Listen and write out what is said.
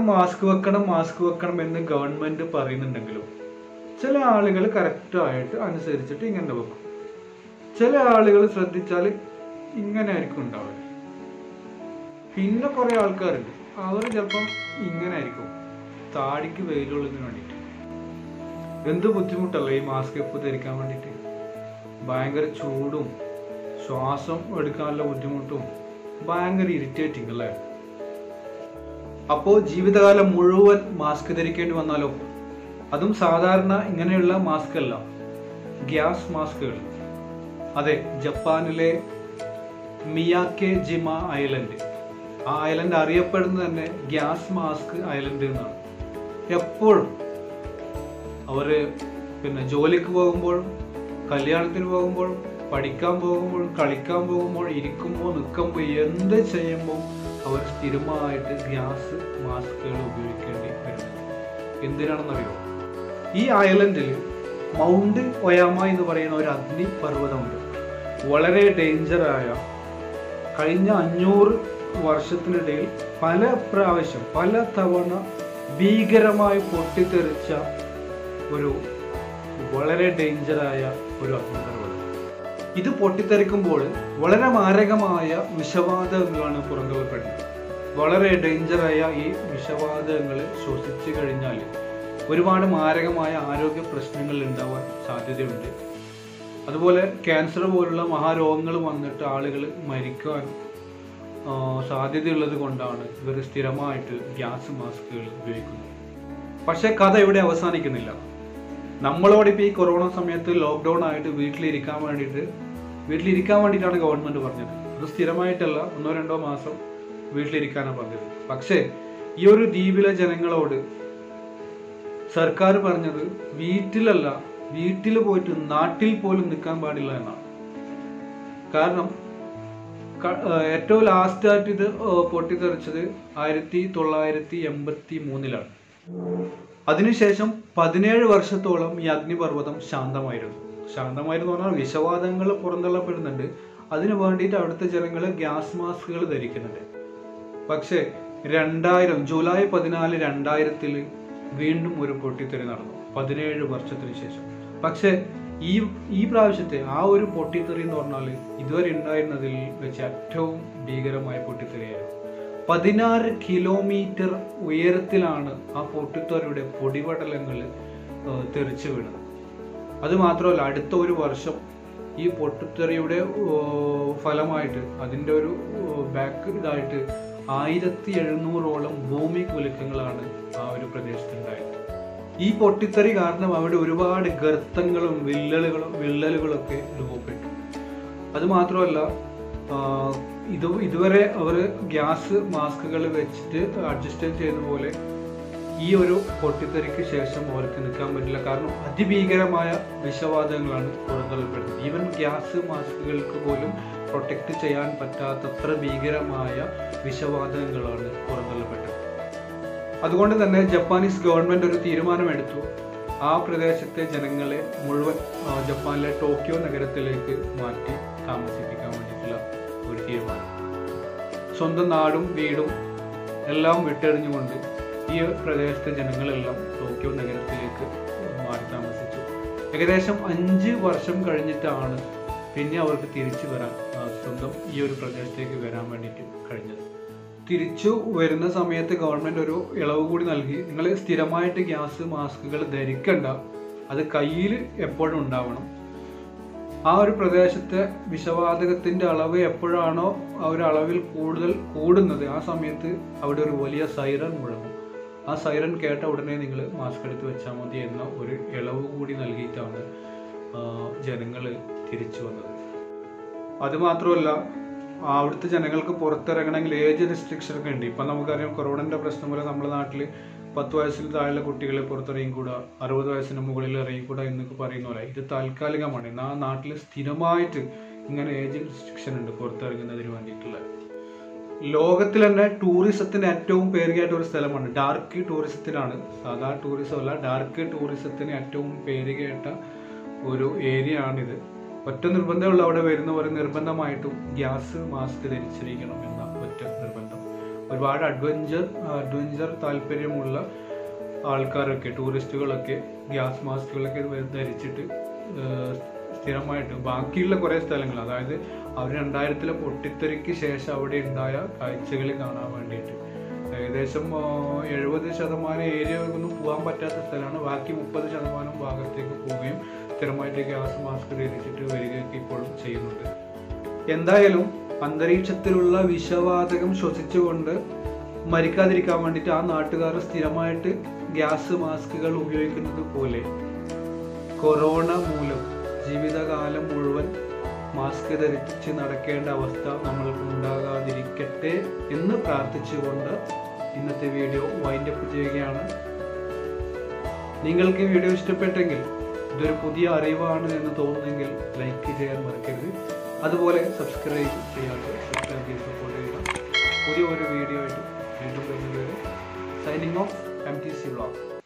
mask വെക്കണം mask വെക്കണം എന്ന് ഗവൺമെന്റ് പറയുന്നുണ്ടെങ്കിലും ചില ആളുകൾ കറക്റ്റായിട്ട് അനുസരിച്ചിട്ട് ഇങ്ങനെ വെക്കും ചില ആളുകൾ ശ്രദ്ധിച്ചാൽ ഇങ്ങനെ ആയിരിക്കും ഉണ്ടാവുക പിന്നെ കുറെ ആൾക്കാരുണ്ട് അവർ ചിലപ്പം ഇങ്ങനെ ആയിരിക്കും താടിക്ക് വെയിലുള്ളതിന് വേണ്ടിയിട്ട് എന്ത് ബുദ്ധിമുട്ടല്ല ഈ മാസ്ക് എപ്പോൾ ധരിക്കാൻ വേണ്ടിയിട്ട് ഭയങ്കര ചൂടും ശ്വാസം എടുക്കാനുള്ള ബുദ്ധിമുട്ടും ഭയങ്കര ഇറിറ്റേറ്റിംഗ് അല്ലേ അപ്പോൾ ജീവിതകാലം മുഴുവൻ മാസ്ക് ധരിക്കേണ്ടി വന്നാലോ അതും സാധാരണ ഇങ്ങനെയുള്ള മാസ്ക് അല്ല ഗ്യാസ് മാസ്കുകൾ അതെ ജപ്പാനിലെ മിയാക്കെ ജിമ ഐലൻഡ് ആ ഐലൻഡ് അറിയപ്പെടുന്നത് തന്നെ ഗ്യാസ് മാസ്ക് ഐലൻഡ് എന്നാണ് എപ്പോഴും അവര് പിന്നെ ജോലിക്ക് പോകുമ്പോഴും കല്യാണത്തിന് പോകുമ്പോഴും പഠിക്കാൻ പോകുമ്പോൾ കളിക്കാൻ പോകുമ്പോൾ ഇരിക്കുമ്പോൾ നിൽക്കുമ്പോൾ എന്ത് ചെയ്യുമ്പോൾ അവർ സ്ഥിരമായിട്ട് ഗ്യാസ് മാസ്കുകൾ ഉപയോഗിക്കേണ്ടി വരുന്നത് എന്തിനാണെന്നറിയോ ഈ ഐലൻഡിൽ മൗണ്ട് ഒയാമ എന്ന് പറയുന്ന ഒരു അഗ്നിപർവ്വതമുണ്ട് വളരെ ഡേഞ്ചറായ കഴിഞ്ഞ അഞ്ഞൂറ് വർഷത്തിനിടയിൽ പല പ്രാവശ്യം പല തവണ ഭീകരമായി പൊട്ടിത്തെറിച്ച ഒരു വളരെ ഡേഞ്ചറായ ഒരു അഗ്നിപർവ്വതം ഇത് പൊട്ടിത്തെറിക്കുമ്പോൾ വളരെ മാരകമായ വിഷവാതകങ്ങളാണ് പുറന്തള്ളപ്പെടുന്നത് വളരെ ഡേഞ്ചറായ ഈ വിഷവാതകങ്ങൾ ശ്വസിച്ചു കഴിഞ്ഞാൽ ഒരുപാട് മാരകമായ ആരോഗ്യ പ്രശ്നങ്ങൾ ഉണ്ടാവാൻ സാധ്യതയുണ്ട് അതുപോലെ ക്യാൻസർ പോലുള്ള മഹാരോഗങ്ങൾ വന്നിട്ട് ആളുകൾ മരിക്കാൻ ആ, സാധ്യതയുള്ളത് കൊണ്ടാണ് ഇവർ സ്ഥിരമായിട്ട് ഗ്യാസ് മാസ്കുകൾ ഉപയോഗിക്കുന്നത് പക്ഷേ കഥ ഇവിടെ അവസാനിക്കുന്നില്ല നമ്മളോട് ഇപ്പോൾ ഈ കൊറോണ സമയത്ത് ലോക്ക്ഡൗൺ ആയിട്ട് വീട്ടിലിരിക്കാൻ വേണ്ടിയിട്ട് വീട്ടിലിരിക്കാൻ വേണ്ടിയിട്ടാണ് ഗവൺമെന്റ് പറഞ്ഞത് അത് സ്ഥിരമായിട്ടല്ല ഒന്നോ രണ്ടോ മാസം വീട്ടിലിരിക്കാനാണ് പറഞ്ഞത് പക്ഷേ ഈ ഒരു ദ്വീപിലെ ജനങ്ങളോട് സർക്കാർ പറഞ്ഞത് വീട്ടിലല്ല വീട്ടിൽ പോയിട്ട് നാട്ടിൽ പോലും നിൽക്കാൻ പാടില്ല എന്നാണ് കാരണം ക- ഏഹ് ഏറ്റവും ലാസ്റ്റ് ആയിട്ട് ഇത് ഏഹ് പൊട്ടിത്തെറിച്ചത് ആയിരത്തി തൊള്ളായിരത്തി എൺപത്തി മൂന്നിലാണ് അതിനുശേഷം പതിനേഴ് വർഷത്തോളം ഈ അഗ്നിപർവ്വതം ശാന്തമായിരുന്നു ശാന്തമായിരുന്നു പറഞ്ഞാൽ വിഷവാതകങ്ങൾ പുറന്തള്ളപ്പെടുന്നുണ്ട് അതിനു വേണ്ടിയിട്ട് അവിടുത്തെ ജനങ്ങൾ ഗ്യാസ് മാസ്കുകൾ ധരിക്കുന്നുണ്ട് പക്ഷേ രണ്ടായിരം ജൂലൈ പതിനാല് രണ്ടായിരത്തിൽ വീണ്ടും ഒരു പൊട്ടിത്തെറി നടന്നു പതിനേഴ് വർഷത്തിന് ശേഷം പക്ഷേ ഈ ഈ പ്രാവശ്യത്തെ ആ ഒരു പൊട്ടിത്തെറി എന്ന് പറഞ്ഞാൽ ഇതുവരെ ഉണ്ടായിരുന്നതിൽ വെച്ച് ഏറ്റവും ഭീകരമായ പൊട്ടിത്തെറിയായിരുന്നു പതിനാറ് കിലോമീറ്റർ ഉയരത്തിലാണ് ആ പൊട്ടിത്തെറിയുടെ പൊടിപടലങ്ങൾ ഏഹ്, തെറിച്ചു വീണത് അത് മാത്രമല്ല അടുത്ത ഒരു വർഷം ഈ പൊട്ടിത്തെറിയുടെ ഏഹ്, ഫലമായിട്ട് അതിൻ്റെ ഒരു ബാക്ക് ഇതായിട്ട് ആയിരത്തി എഴുന്നൂറോളം ഭൂമി കുലുക്കങ്ങളാണ് ആ ഒരു പ്രദേശത്തുണ്ടായത് ഈ പൊട്ടിത്തെറി കാരണം അവിടെ ഒരുപാട് ഗർത്തങ്ങളും വിള്ളലുകളും വിള്ളലുകളൊക്കെ രൂപപ്പെട്ടു അത് മാത്രമല്ല ആ, ഇത് ഇതുവരെ അവർ ഗ്യാസ് മാസ്കുകൾ വെച്ചിട്ട് അഡ്ജസ്റ്റ് ചെയ്ത പോലെ ഈ ഒരു പൊട്ടിത്തെറിക്ക് ശേഷം അവർക്ക് നിൽക്കാൻ പറ്റില്ല കാരണം അതിഭീകരമായ വിഷവാതകങ്ങളാണ് പുറന്തള്ളപ്പെടുന്നത് ഈവൻ ഗ്യാസ് മാസ്കുകൾക്ക് പോലും പ്രൊട്ടക്റ്റ് ചെയ്യാൻ പറ്റാത്തത്ര ഭീകരമായ വിഷവാതകങ്ങളാണ് പുറന്തള്ളപ്പെട്ടത് അതുകൊണ്ട് തന്നെ ജപ്പാനീസ് ഗവൺമെന്റ് ഒരു തീരുമാനമെടുത്തു ആ പ്രദേശത്തെ ജനങ്ങളെ മുഴുവൻ ആ, ജപ്പാനിലെ ടോക്കിയോ നഗരത്തിലേക്ക് മാറ്റി താമസിപ്പിക്കാൻ വേണ്ടിയിട്ടുള്ള ഒരു തീരുമാനം സ്വന്തം നാടും വീടും എല്ലാം വിട്ടെറിഞ്ഞുകൊണ്ട് ഈ പ്രദേശത്തെ ജനങ്ങളെല്ലാം ടോക്കിയോ നഗരത്തിലേക്ക് മാറി താമസിച്ചു ഏകദേശം അഞ്ച് വർഷം കഴിഞ്ഞിട്ടാണ് പിന്നെ അവർക്ക് തിരിച്ചു വരാൻ ആ, സ്വന്തം ഈ ഒരു പ്രദേശത്തേക്ക് വരാൻ വേണ്ടിയിട്ട് കഴിഞ്ഞത് തിരിച്ചു വരുന്ന സമയത്ത് ഗവൺമെന്റ് ഒരു ഇളവ് കൂടി നൽകി നിങ്ങൾ സ്ഥിരമായിട്ട് ഗ്യാസ് മാസ്കുകൾ ധരിക്കണ്ട അത് കയ്യിൽ എപ്പോഴും ഉണ്ടാവണം ആ ഒരു പ്രദേശത്തെ വിഷവാതകത്തിന്റെ അളവ് എപ്പോഴാണോ ആ ഒരു അളവിൽ കൂടുതൽ കൂടുന്നത് ആ സമയത്ത് അവിടെ ഒരു വലിയ സൈറൻ മുഴങ്ങും ആ സൈറൻ കേട്ട ഉടനെ നിങ്ങൾ മാസ്ക് എടുത്ത് വെച്ചാൽ മതി എന്ന ഒരു ഇളവ് കൂടി നൽകിയിട്ടാണ് ജനങ്ങൾ തിരിച്ചു വന്നത് അതുമാത്രമല്ല ആ അവിടുത്തെ ജനങ്ങൾക്ക് പുറത്തിറങ്ങണമെങ്കിൽ ഏജ് റെസ്ട്രിക്ഷൻ ഒക്കെ ഉണ്ട് ഇപ്പം നമുക്കറിയാം കൊറോണൻ്റെ പ്രശ്നം പോലെ നമ്മുടെ നാട്ടിൽ പത്ത് വയസ്സിന് താഴെയുള്ള കുട്ടികളെ പുറത്തിറങ്ങിക്കൂടാ അറുപത് വയസ്സിന് മുകളിൽ ഇറങ്ങിക്കൂടാ എന്നൊക്കെ പറയുന്ന പോലെ ഇത് താൽക്കാലികമാണ് എന്നാൽ ആ നാട്ടിൽ സ്ഥിരമായിട്ട് ഇങ്ങനെ ഏജ് റെസ്ട്രിക്ഷൻ ഉണ്ട് പുറത്തിറങ്ങുന്നതിന് വേണ്ടിയിട്ടുള്ള ലോകത്തിൽ തന്നെ ടൂറിസത്തിന് ഏറ്റവും പേരുകേട്ട ഒരു സ്ഥലമാണ് ഡാർക്ക് ടൂറിസത്തിനാണ് സാധാ ടൂറിസം അല്ല ഡാർക്ക് ടൂറിസത്തിന് ഏറ്റവും പേരുകേട്ട ഒരു ഏരിയ ആണിത് ഒറ്റ നിർബന്ധമുള്ള അവിടെ വരുന്നവർ നിർബന്ധമായിട്ടും ഗ്യാസ് മാസ്ക് ധരിച്ചിരിക്കണം എന്ന ഒറ്റ നിർബന്ധം ഒരുപാട് അഡ്വഞ്ചർ അഡ്വഞ്ചർ താല്പര്യമുള്ള ആൾക്കാരൊക്കെ ടൂറിസ്റ്റുകളൊക്കെ ഗ്യാസ് മാസ്കുകളൊക്കെ ധരിച്ചിട്ട് ഏഹ്, സ്ഥിരമായിട്ട് ബാക്കിയുള്ള കുറേ സ്ഥലങ്ങൾ അതായത് അവർ രണ്ടായിരത്തിലെ പൊട്ടിത്തെറിക്ക് ശേഷം അവിടെ ഉണ്ടായ കാഴ്ചകൾ കാണാൻ വേണ്ടിയിട്ട് ഏകദേശം എഴുപത് ശതമാനം ഏരിയകളൊന്നും പോകാൻ പറ്റാത്ത സ്ഥലമാണ് ബാക്കി മുപ്പത് ശതമാനം ഭാഗത്തേക്ക് പോവുകയും സ്ഥിരമായിട്ട് ഗ്യാസ് മാസ്ക് ധരിച്ചിട്ട് വരികയൊക്കെ ഇപ്പോഴും ചെയ്യുന്നുണ്ട് എന്തായാലും അന്തരീക്ഷത്തിലുള്ള വിഷവാതകം ശ്വസിച്ചുകൊണ്ട് മരിക്കാതിരിക്കാൻ വേണ്ടിയിട്ട് ആ നാട്ടുകാർ സ്ഥിരമായിട്ട് ഗ്യാസ് മാസ്കുകൾ ഉപയോഗിക്കുന്നത് പോലെ കൊറോണ മൂലം ജീവിതകാലം മുഴുവൻ മാസ്ക് ധരിച്ച് നടക്കേണ്ട അവസ്ഥ നമ്മൾക്ക് ഉണ്ടാകാതിരിക്കട്ടെ എന്ന് പ്രാർത്ഥിച്ചുകൊണ്ട് ഇന്നത്തെ വീഡിയോ വൈൻഡ് അപ്പ് ചെയ്യുകയാണ് നിങ്ങൾക്ക് ഈ വീഡിയോ ഇഷ്ടപ്പെട്ടെങ്കിൽ ഇതൊരു പുതിയ അറിവാണ് എന്ന് തോന്നുന്നെങ്കിൽ ലൈക്ക് ചെയ്യാൻ മറക്കരുത് അതുപോലെ സബ്സ്ക്രൈബ് ചെയ്യാതെ സബ്സ്ക്രൈബ് ചെയ്ത് സപ്പോർട്ട് ചെയ്യുക പുതിയ ഒരു വീഡിയോ ആയിട്ട് വീണ്ടും വരുന്നത് signing off M T C vlog